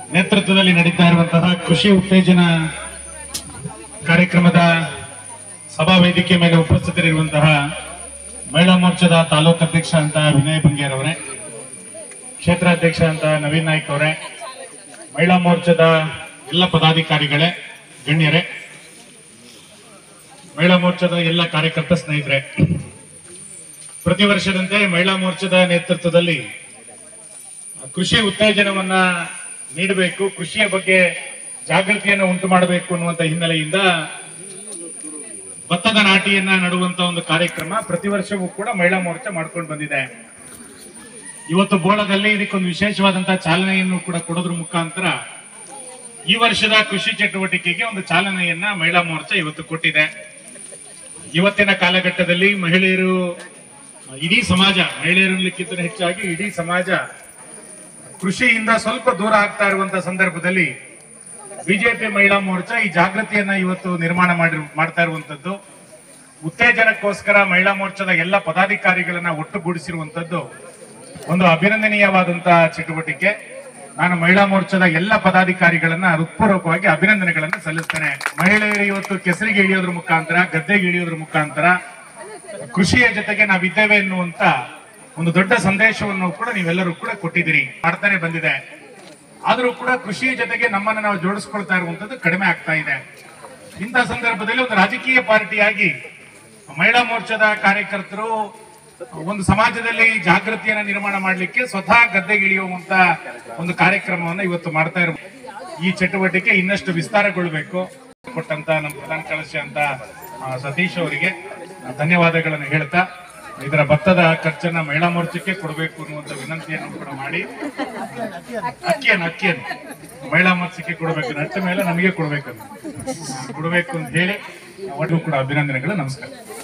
ನೇತೃತ್ವದಲ್ಲಿ ನಡೀತಾ ಇರುವಂತಹ ಕೃಷಿ ಉತ್ತೇಜನ ಕಾರ್ಯಕ್ರಮದ ಸಭಾ ವೇದಿಕೆ ಮೇಲೆ ಉಪಸ್ಥಿತರಿರುವಂತಹ ಮಹಿಳಾ ಮೋರ್ಚಾದ ತಾಲೂಕು ಅಧ್ಯಕ್ಷ ಅಂತ ವಿನಯ್ ಬಂಗೇರ್ ಅವರೇ ಕ್ಷೇತ್ರಾಧ್ಯಕ್ಷ ಅಂತ ನವೀನ್ ನಾಯ್ಕ್ ಅವರೇ ಮಹಿಳಾ ಮೋರ್ಚಾದ ಎಲ್ಲ ಪದಾಧಿಕಾರಿಗಳೇ ಗಣ್ಯರೇ ಮಹಿಳಾ ಮೋರ್ಚಾದ ಎಲ್ಲ ಕಾರ್ಯಕರ್ತ ಸ್ನೇಹಿತರೆ ಪ್ರತಿ ವರ್ಷದಂತೆ ಮಹಿಳಾ ಮೋರ್ಚಾದ ನೇತೃತ್ವದಲ್ಲಿ ಕೃಷಿ ಉತ್ತೇಜನವನ್ನ ನೀಡಬೇಕು ಕೃಷಿಯ ಬಗ್ಗೆ ಜಾಗೃತಿಯನ್ನು ಉಂಟು ಮಾಡಬೇಕು ಅನ್ನುವಂತ ಹಿನ್ನೆಲೆಯಿಂದ ಭತ್ತದ ನಾಟಿಯನ್ನ ನಡುವಂತ ಒಂದು ಕಾರ್ಯಕ್ರಮ ಪ್ರತಿ ವರ್ಷವೂ ಕೂಡ ಮಹಿಳಾ ಮೋರ್ಚಾ ಮಾಡ್ಕೊಂಡು ಬಂದಿದೆ ಇವತ್ತು ಬೋಳದಲ್ಲಿ ಇದಕ್ಕೊಂದು ವಿಶೇಷವಾದಂತಹ ಚಾಲನೆಯನ್ನು ಕೂಡ ಕೊಡೋದ್ರ ಮುಖಾಂತರ ಈ ವರ್ಷದ ಕೃಷಿ ಚಟುವಟಿಕೆಗೆ ಒಂದು ಚಾಲನೆಯನ್ನ ಮಹಿಳಾ ಮೋರ್ಚಾ ಇವತ್ತು ಕೊಟ್ಟಿದೆ ಇವತ್ತಿನ ಕಾಲಘಟ್ಟದಲ್ಲಿ ಮಹಿಳೆಯರು ಇಡೀ ಸಮಾಜ ಮಹಿಳೆಯರಲ್ಲಿಕ್ಕಿಂತ ಹೆಚ್ಚಾಗಿ ಇಡೀ ಸಮಾಜ ಕೃಷಿಯಿಂದ ಸ್ವಲ್ಪ ದೂರ ಆಗ್ತಾ ಇರುವಂತಹ ಸಂದರ್ಭದಲ್ಲಿ ಬಿಜೆಪಿ ಮಹಿಳಾ ಮೋರ್ಚಾ ಈ ಜಾಗೃತಿಯನ್ನ ಇವತ್ತು ನಿರ್ಮಾಣ ಮಾಡಿ ಮಾಡ್ತಾ ಇರುವಂತದ್ದು ಉತ್ತೇಜನಕ್ಕೋಸ್ಕರ ಮಹಿಳಾ ಮೋರ್ಚಾದ ಎಲ್ಲ ಪದಾಧಿಕಾರಿಗಳನ್ನ ಒಟ್ಟುಗೂಡಿಸಿರುವಂತದ್ದು ಒಂದು ಅಭಿನಂದನೀಯವಾದಂತಹ ಚಟುವಟಿಕೆ ನಾನು ಮಹಿಳಾ ಮೋರ್ಚಾದ ಎಲ್ಲ ಪದಾಧಿಕಾರಿಗಳನ್ನ ಹೃತ್ಪೂರ್ವಕವಾಗಿ ಅಭಿನಂದನೆಗಳನ್ನ ಸಲ್ಲಿಸ್ತೇನೆ ಮಹಿಳೆಯರು ಇವತ್ತು ಕೆಸರಿಗೆ ಇಳಿಯೋದ್ರ ಮುಖಾಂತರ ಗದ್ದೆಗೆ ಇಳಿಯೋದ್ರ ಮುಖಾಂತರ ಕೃಷಿಯ ಜೊತೆಗೆ ನಾವಿದ್ದೇವೆ ಎನ್ನುವಂತ ಒಂದು ದೊಡ್ಡ ಸಂದೇಶವನ್ನು ಕೂಡ ನೀವೆಲ್ಲರೂ ಕೂಡ ಕೊಟ್ಟಿದ್ದೀರಿ ಮಾಡ್ತಾನೆ ಬಂದಿದೆ ಆದರೂ ಕೂಡ ಕೃಷಿಯ ಜೊತೆಗೆ ನಮ್ಮನ್ನ ನಾವು ಜೋಡಿಸ್ಕೊಳ್ತಾ ಇರುವಂತದ್ದು ಕಡಿಮೆ ಆಗ್ತಾ ಇದೆ ಇಂಥ ಸಂದರ್ಭದಲ್ಲಿ ಒಂದು ರಾಜಕೀಯ ಪಾರ್ಟಿಯಾಗಿ ಮಹಿಳಾ ಮೋರ್ಚಾದ ಕಾರ್ಯಕರ್ತರು ಒಂದು ಸಮಾಜದಲ್ಲಿ ಜಾಗೃತಿಯನ್ನ ನಿರ್ಮಾಣ ಮಾಡಲಿಕ್ಕೆ ಸ್ವತಃ ಗದ್ದೆಗಿಳಿಯುವಂತ ಒಂದು ಕಾರ್ಯಕ್ರಮವನ್ನ ಇವತ್ತು ಮಾಡ್ತಾ ಇರೋ ಈ ಚಟುವಟಿಕೆ ಇನ್ನಷ್ಟು ವಿಸ್ತಾರಗೊಳ್ಳಬೇಕು ಕೊಟ್ಟಂತ ನಮ್ಮ ಪ್ರಧಾನ ಕಳಶ ಅಂತ ಆ, ಸತೀಶ್ ಅವರಿಗೆ ಧನ್ಯವಾದಗಳನ್ನು ಹೇಳ್ತಾ ಇದರ ಭತ್ತದ ಖರ್ಚನ್ನ ಮಹಿಳಾ ಮೋರ್ಚಾಕ್ಕೆ ಕೊಡಬೇಕು ಅನ್ನುವಂತ ವಿನಂತಿಯನ್ನು ಕೂಡ ಮಾಡಿ ಅಕ್ಕಿಯನ್ನು ಅಕ್ಕಿಯನ್ನು ಮಹಿಳಾ ಮೋರ್ಚಾಕ್ಕೆ ಕೊಡಬೇಕು ನಟ್ಟ ಮೇಲೆ ನಮಗೆ ಕೊಡಬೇಕು ಕೊಡಬೇಕು ಅಂತ ಹೇಳಿ ಅವರಿಗೂ ಕೂಡ ಅಭಿನಂದನೆಗಳು ನಮಸ್ಕಾರ